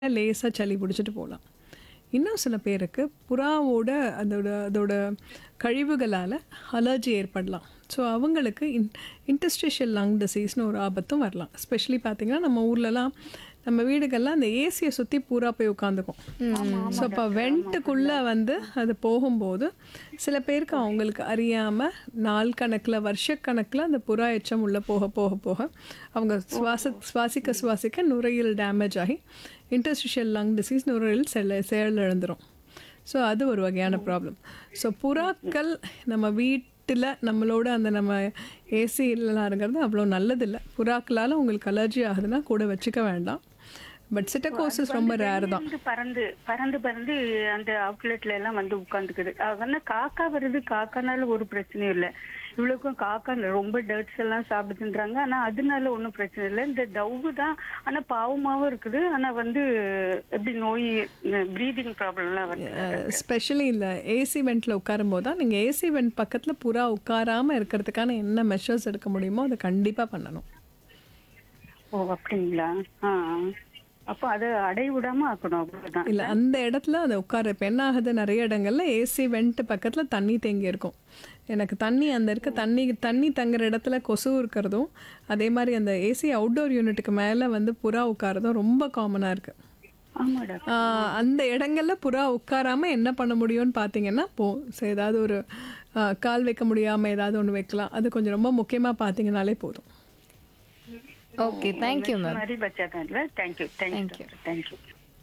லேசாக சளி பிடிச்சிட்டு போகலாம் இன்னும் சில பேருக்கு புறாவோட அதோட அதோட கழிவுகளால் அலர்ஜி ஏற்படலாம் ஸோ அவங்களுக்கு இன் இன்டஸ்ட்ரிஷியல் லங் டிசீஸ்னு ஒரு ஆபத்தும் வரலாம் ஸ்பெஷலி பார்த்தீங்கன்னா நம்ம ஊர்லலாம் நம்ம வீடுகள்லாம் அந்த ஏசியை சுற்றி பூரா போய் உட்காந்துக்கும் ஸோ அப்போ வெண்ட்டுக்குள்ளே வந்து அது போகும்போது சில பேருக்கு அவங்களுக்கு அறியாமல் நாள் கணக்கில் வருஷக்கணக்கில் அந்த புறா எச்சம் உள்ளே போக போக போக அவங்க சுவாச சுவாசிக்க சுவாசிக்க நுரையீரல் டேமேஜ் ஆகி இன்டர்ஸ்டிஷியல் லங் டிசீஸ் நுரையீரல் செல் செயல் இழந்துரும் ஸோ அது ஒரு வகையான ப்ராப்ளம் ஸோ புறாக்கள் நம்ம வீட்டில் நம்மளோட அந்த நம்ம ஏசி இல்லைங்கிறது அவ்வளோ நல்லதில்லை புறாக்களால் உங்களுக்கு அலர்ஜி ஆகுதுன்னா கூட வச்சுக்க வேண்டாம் பட் சிட்டகோசிஸ் ரொம்ப ரேர் தான் வந்து பறந்து பறந்து பறந்து அந்த அவுட்லெட்ல எல்லாம் வந்து உட்காந்துக்குது அதனால காக்கா வருது காக்கானால ஒரு பிரச்சனையும் இல்லை இவ்வளவுக்கும் காக்கா ரொம்ப டர்ட்ஸ் எல்லாம் சாப்பிடுதுன்றாங்க ஆனா அதனால ஒன்றும் பிரச்சனை இல்லை இந்த டவ்வு தான் ஆனா பாவமாவும் இருக்குது ஆனா வந்து எப்படி நோய் ப்ரீதிங் ப்ராப்ளம்லாம் வருது ஸ்பெஷலி இந்த ஏசி வெண்ட்டில் உட்காரும்போது தான் நீங்கள் ஏசி வெண்ட் பக்கத்தில் புறா உட்காராமல் இருக்கிறதுக்கான என்ன மெஷர்ஸ் எடுக்க முடியுமோ அதை கண்டிப்பாக பண்ணணும் ஓ அப்படிங்களா ஆ அப்போ அதை அடை விடாம ஆக்கணும் அவ்வளவுதான் இல்லை அந்த இடத்துல அதை உட்கார இப்போ என்ன ஆகுது நிறைய இடங்கள்ல ஏசி வெண்ட் பக்கத்தில் தண்ணி தேங்கி இருக்கும் எனக்கு தண்ணி அந்த இருக்க தண்ணி தண்ணி தங்குற இடத்துல கொசு இருக்கிறதும் அதே மாதிரி அந்த ஏசி அவுட்டோர் யூனிட்டுக்கு மேலே வந்து புறா உட்காரதும் ரொம்ப காமனாக இருக்குது ஆமாடா அந்த இடங்கள்ல புறா உட்காராம என்ன பண்ண முடியும்னு பார்த்தீங்கன்னா போ so ஏதாவது ஒரு ஆ, கால் வைக்க முடியாமல் ஏதாவது ஒன்று வைக்கலாம் அது கொஞ்சம் ரொம்ப முக்கியமாக பார்த்தீங்கனாலே போதும் ஓகே தேங்க்யூ மேம் மாதிரி வச்சாதான் இல்லை thank you thank you thank you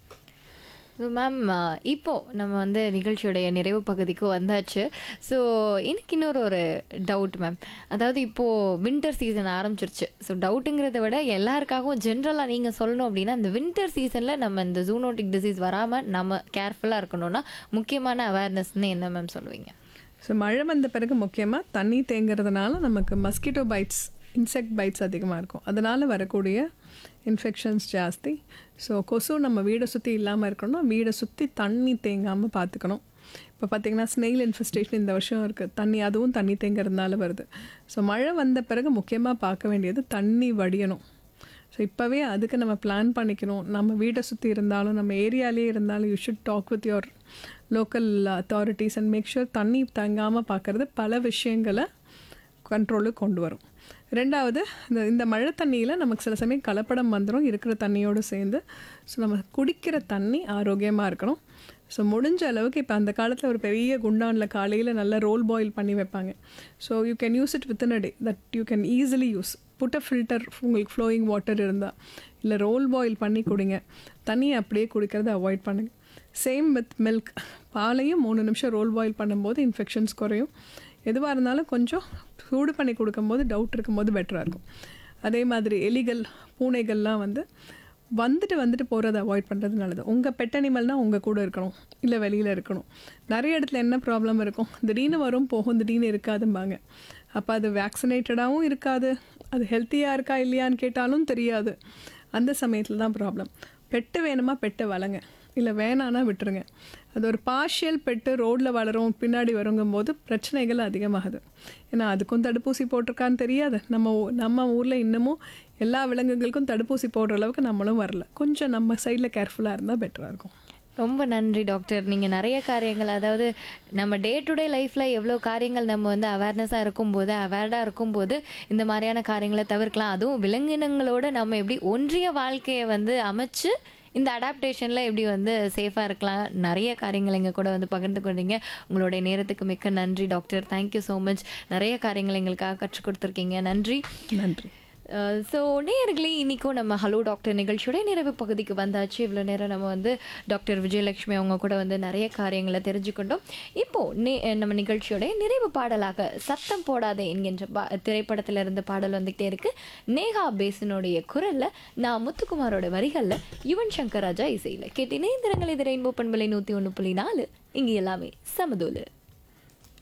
so ma'am இப்போ நம்ம வந்து நிகழ்ச்சியுடைய நிறைவு பகுதிக்கு வந்தாச்சு ஸோ எனக்கு இன்னொரு ஒரு டவுட் மேம் அதாவது இப்போது வின்டர் சீசன் ஆரம்பிச்சிருச்சு ஸோ டவுட்டுங்கிறத விட எல்லாருக்காகவும் ஜென்ரலாக நீங்கள் சொல்லணும் அப்படின்னா இந்த வின்டர் சீசனில் நம்ம இந்த ஜூனோட்டிக் டிசீஸ் வராமல் நம்ம கேர்ஃபுல்லாக இருக்கணும்னா முக்கியமான அவேர்னஸ்ன்னு என்ன மேம் சொல்லுவீங்க ஸோ மழை வந்த பிறகு முக்கியமாக தண்ணி தேங்குறதுனால நமக்கு மஸ்கிட்டோ பைட்ஸ் இன்செக்ட் பைட்ஸ் அதிகமாக இருக்கும் அதனால் வரக்கூடிய இன்ஃபெக்ஷன்ஸ் ஜாஸ்தி ஸோ கொசு நம்ம வீடை சுற்றி இல்லாமல் இருக்கணும்னா வீடை சுற்றி தண்ணி தேங்காமல் பார்த்துக்கணும் இப்போ பார்த்தீங்கன்னா ஸ்னெயில் இன்ஃபெஸ்டேஷன் இந்த வருஷம் இருக்குது தண்ணி அதுவும் தண்ணி தேங்குறதுனால வருது ஸோ மழை வந்த பிறகு முக்கியமாக பார்க்க வேண்டியது தண்ணி வடியணும் ஸோ இப்போவே அதுக்கு நம்ம பிளான் பண்ணிக்கணும் நம்ம வீட்டை சுற்றி இருந்தாலும் நம்ம ஏரியாலே இருந்தாலும் you should talk with your local authorities and make sure தண்ணி தங்காமல் பார்க்குறது பல விஷயங்களை கண்ட்ரோலுக்கு கொண்டு வரும் ரெண்டாவது இந்த இந்த மழை தண்ணியில் நமக்கு சில சமயம் கலப்படம் வந்துடும் இருக்கிற தண்ணியோடு சேர்ந்து ஸோ நம்ம குடிக்கிற தண்ணி ஆரோக்கியமாக இருக்கணும் ஸோ முடிஞ்ச அளவுக்கு இப்போ அந்த காலத்தில் ஒரு பெரிய குண்டானில் காலையில் நல்லா ரோல் பாயில் பண்ணி வைப்பாங்க so you can use it within a day that you can easily use put a filter உங்களுக்கு ஃப்ளோயிங் வாட்டர் இருந்தால் இல்லை ரோல் பாயில் பண்ணி குடிங்க தண்ணியை அப்படியே குடிக்கிறத அவாய்ட் பண்ணுங்க சேம் வித் மில்க் பாலையும் மூணு நிமிஷம் ரோல் பாயில் பண்ணும்போது இன்ஃபெக்ஷன்ஸ் குறையும் எதுவாக இருந்தாலும் கொஞ்சம் சூடு பண்ணி கொடுக்கும்போது டவுட் இருக்கும்போது பெட்டராக இருக்கும் அதே மாதிரி எலிகள் பூனைகள்லாம் வந்து வந்துட்டு வந்துட்டு போகிறத அவாய்ட் பண்ணுறது நல்லது உங்கள் பெட் அனிமல்னால் உங்கள் கூட இருக்கணும் இல்லை வெளியில் இருக்கணும் நிறைய இடத்துல என்ன ப்ராப்ளம் இருக்கும் திடீர்னு வரும் போகும் திடீர்னு இருக்காதும்பாங்க அப்போ அது வேக்சினேட்டடாகவும் இருக்காது அது ஹெல்த்தியாக இருக்கா இல்லையான்னு கேட்டாலும் தெரியாது அந்த சமயத்தில் தான் ப்ராப்ளம் பெட்டு வேணுமா பெட்டை வளங்க இல்லை வேணான்னா விட்டுருங்க அது ஒரு பார்ஷியல் பெட்டு ரோட்டில் வளரும் பின்னாடி வருங்கும்போது பிரச்சனைகள் அதிகமாகுது ஏன்னா அதுக்கும் தடுப்பூசி போட்டிருக்கான்னு தெரியாது நம்ம ஊ- நம்ம ஊரில் இன்னமும் எல்லா விலங்குகளுக்கும் தடுப்பூசி போடுற அளவுக்கு நம்மளும் வரல கொஞ்சம் நம்ம சைடில் கேர்ஃபுல்லாக இருந்தால் பெட்டராக இருக்கும் ரொம்ப நன்றி டாக்டர் நீங்கள் நிறைய காரியங்கள் அதாவது நம்ம டே டு டே லைஃப்பில் எவ்வளோ காரியங்கள் நம்ம வந்து அவேர்னஸாக இருக்கும்போது அவேர்டாக இருக்கும்போது இந்த மாதிரியான காரியங்களை தவிர்க்கலாம் அதுவும் விலங்கினங்களோட நம்ம எப்படி ஒன்றிய வாழ்க்கையை வந்து அமைச்சு இந்த அடாப்டேஷனில் எப்படி வந்து சேஃபாக இருக்கலாம் நிறைய காரியங்கள் எங்கள் கூட வந்து பகிர்ந்து கொண்டீங்க உங்களுடைய நேரத்துக்கு மிக்க நன்றி டாக்டர் தேங்க்யூ ஸோ மச் நிறைய காரியங்கள் எங்களுக்காக கற்றுக் கொடுத்துருக்கீங்க நன்றி நன்றி ஸோ நேயர்களே இன்றைக்கும் நம்ம ஹலோ டாக்டர் நிகழ்ச்சியோட நிறைவு பகுதிக்கு வந்தாச்சு இவ்வளோ நேரம் நம்ம வந்து டாக்டர் விஜயலட்சுமி அவங்க கூட வந்து நிறைய காரியங்களை தெரிஞ்சுக்கிட்டோம் இப்போது நே நம்ம நிகழ்ச்சியோட நிறைவு பாடலாக சத்தம் போடாதே என்கின்ற பா திரைப்படத்தில் இருந்த பாடல் வந்துக்கிட்டே இருக்கு நேஹா பேசனுடைய குரலில் நான் முத்துக்குமாரோட வரிகளில் யுவன் சங்கர் ராஜா இசையில் கேட்டு இணைந்திரங்கள் இது ரெயின்போ பண்பலை நூற்றி ஒன்று புள்ளி நாலு இங்கே எல்லாமே சமதூலு